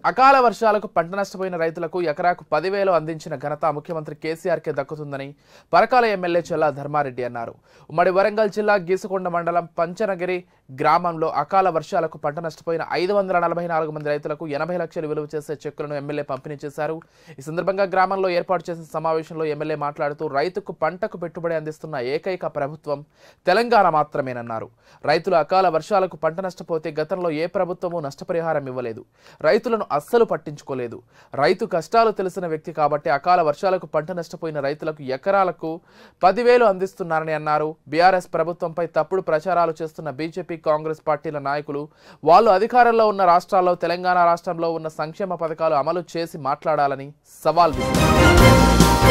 అకాల వర్షాలకు పంట నష్టపోయిన రైతులకు ఎకరాకు పదివేలు అందించిన ఘనత ముఖ్యమంత్రి కేసీఆర్కే దక్కుతుందని పరకాల ఎమ్మెల్యే చెల్లా ధర్మారెడ్డి అన్నారు ఉమ్మడి వరంగల్ జిల్లా గీసుకొండ మండలం పంచనగిరి గ్రామంలో అకాల వర్షాలకు పంట నష్టపోయిన ఐదు వందల నలభై నాలుగు మంది రైతులకు ఎనభై లక్షలు విలువ చేసే చెక్కులను ఎమ్మెల్యే పంపిణీ చేశారు ఈ సందర్భంగా గ్రామంలో ఏర్పాటు చేసిన సమావేశంలో ఎమ్మెల్యే మాట్లాడుతూ రైతుకు పంటకు పెట్టుబడి అందిస్తున్న ఏకైక ప్రభుత్వం తెలంగాణ మాత్రమేనన్నారు రైతులు అకాల వర్షాలకు పంట నష్టపోతే గతంలో ఏ ప్రభుత్వమూ నష్టపరిహారం ఇవ్వలేదు రైతులను అస్సలు పట్టించుకోలేదు రైతు కష్టాలు తెలిసిన వ్యక్తి కాబట్టి అకాల వర్షాలకు పంట నష్టపోయిన రైతులకు ఎకరాలకు పదివేలు అందిస్తున్నారని అన్నారు బీఆర్ఎస్ ప్రభుత్వంపై తప్పుడు ప్రచారాలు చేస్తున్న బీజేపీ కాంగ్రెస్ పార్టీల నాయకులు వాళ్ళు అధికారంలో ఉన్న రాష్ట్రాల్లో తెలంగాణ రాష్ట్రంలో ఉన్న సంక్షేమ పథకాలు అమలు చేసి మాట్లాడాలని సవాల్ విసిరారు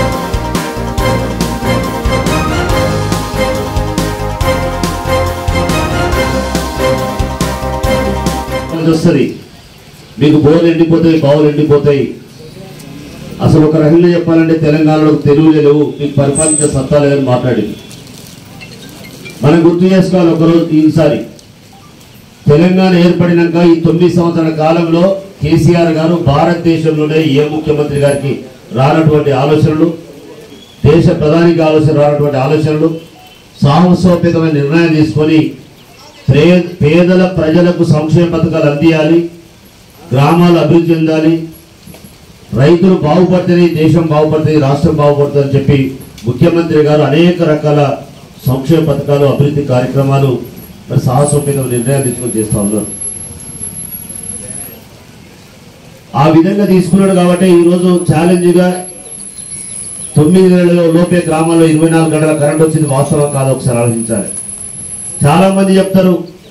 అది వస్తుంది మీకు బోర్లు ఎండిపోతాయి బావులు ఎండిపోతాయి అసలు ఒక రకంగా చెప్పాలంటే తెలంగాణలో తెలుగులే లేవు మీకు పరిపాలించే సత్తా లేదని మాట్లాడింది మనం గుర్తు చేసుకోవాలి ఒకరోజు ఈసారి తెలంగాణ ఏర్పడినాక ఈ తొమ్మిది సంవత్సరాల కాలంలో కేసీఆర్ గారు భారతదేశంలోనే ఏ ముఖ్యమంత్రి గారికి రానటువంటి ఆలోచనలు దేశ ప్రధానికి ఆలోచన రానటువంటి ఆలోచనలు సాహసోపేతమైన నిర్ణయం తీసుకొని ప్రే- పేదల ప్రజలకు సంక్షేమ పథకాలు అందియాలి గ్రామాలు అభివృద్ధి చెందాలి రైతులు బాగుపడితేనే దేశం బాగుపడుతుంది రాష్ట్రం బాగుపడుతుంది అని చెప్పి ముఖ్యమంత్రి గారు అనేక రకాల సంక్షేమ పథకాలు అభివృద్ధి కార్యక్రమాలు మరి సాహసోపేతమైన నిర్ణయాలు తీసుకొని చేస్తా ఉన్నారు ఆ విధంగా తీసుకున్నాడు కాబట్టి ఈరోజు ఛాలెంజ్గా తొమ్మిది నెలల లోపే గ్రామాల్లో ఇరవై నాలుగు గంటల కరెంట్ వచ్చింది వాస్తవం కాదు ఒకసారి ఆలోచించాలి చాలా మంది చెప్తారు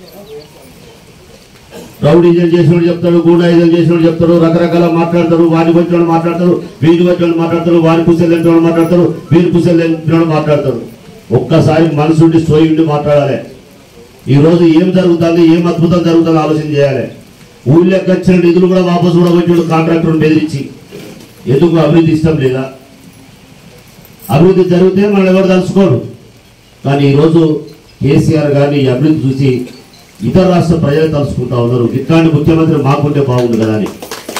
రౌడీజం చేసినోడు చెప్తాడు గూడాయిజం చేసినోడు చెప్తాడు రకరకాల మాట్లాడతారు వారి వచ్చిన వాళ్ళు మాట్లాడతారు వీరి వచ్చిన వాళ్ళు మాట్లాడతారు వారి పుస్తలు ఎంపిన వాళ్ళు మాట్లాడతారు వీరి పుస్తలు ఎంపిన వాళ్ళు మాట్లాడతారు ఒక్కసారి మనసుండి సోయి ఉండి మాట్లాడాలి ఈ రోజు ఏం జరుగుతుంది ఏం అద్భుతం జరుగుతుందో ఆలోచన చేయాలి ఊళ్ళోకి వచ్చిన నిధులు కూడా వాపసు కూడా వచ్చాడు కాంట్రాక్టర్ బెదిరించి ఎందుకు అభివృద్ధి ఇష్టం లేదా అభివృద్ధి జరిగితే మనం ఎవరు తలుచుకోరు కానీ ఈరోజు కేసీఆర్ గారిని ఈ అభివృద్ధి చూసి ఇతర రాష్ట్ర ప్రజలు తలుచుకుంటా ఉన్నారు ఇట్లాంటి ముఖ్యమంత్రి మాకుంటే బాగుండు కదా అని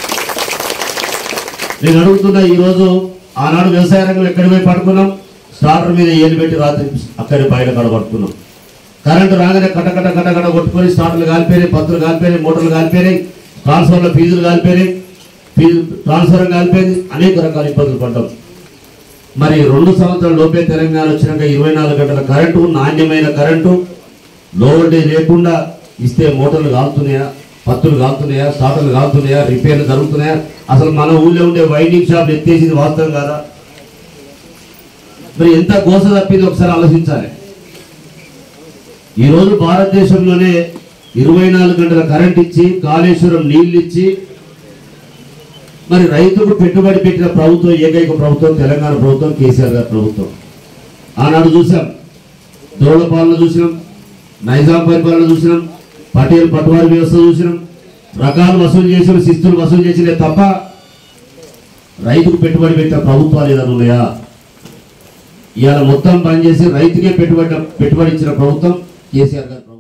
నేను అడుగుతున్నా ఈరోజు ఆనాడు వ్యవసాయ రంగం ఎక్కడి పోయి పడుకున్నాం స్టార్టర్ మీద ఏలు పెట్టి రాత్రి అక్కడి బయట కడ పడుకున్నాం కరెంటు రాగానే కటకట కటకట కొట్టుకొని స్టార్టర్లు కాలిపోయినాయి పత్రులు కాలిపోయినాయి మోటార్లు కాలిపోయినాయి ట్రాన్స్ఫర్ల ఫీజులు కాలిపోయినాయి ఫీజు ట్రాన్స్ఫర్ కాలిపోయింది అనేక రకాల ఇబ్బందులు పడ్డాం మరి రెండు సంవత్సరాల లోపే తెలంగాణ వచ్చినాక ఇరవై నాలుగు గంటల కరెంటు నాణ్యమైన కరెంటు లో వోల్టేజ్ లేకుండా ఇస్తే మోటార్లు కాలుతున్నాయా పత్తులు కాలుతున్నాయా స్టార్టర్లు కాలుతున్నాయా రిపేర్లు జరుగుతున్నాయా అసలు మన ఊళ్ళో ఉండే వైండింగ్ షాప్ ఎత్తేసింది వాస్తవం కాదా మరి ఎంత గోస తప్పింది ఒకసారి ఆలోచించాలి ఈరోజు భారతదేశంలోనే ఇరవై నాలుగు గంటల కరెంట్ ఇచ్చి కాళేశ్వరం నీళ్ళు ఇచ్చి మరి రైతుకు పెట్టుబడి పెట్టిన ప్రభుత్వం ఏకైక ప్రభుత్వం తెలంగాణ ప్రభుత్వం కేసీఆర్ గారి ప్రభుత్వం ఆనాడు చూసాం దోళ్ల పాలన చూసినాం నైజాం పరిపాలన చూసినాం పటేల్ పట్వారి వ్యవస్థ చూసినాం రకాలు వసూలు చేసిన శిస్తులు వసూలు చేసినే తప్ప రైతుకు పెట్టుబడి పెట్టిన ప్రభుత్వాలు ఏదైనా ఉన్నాయా ఇవాళ మొత్తం పనిచేసి రైతుకే పెట్టుబడి పెట్టుబడి ఇచ్చిన ప్రభుత్వం కేసీఆర్ గారి ప్రభుత్వం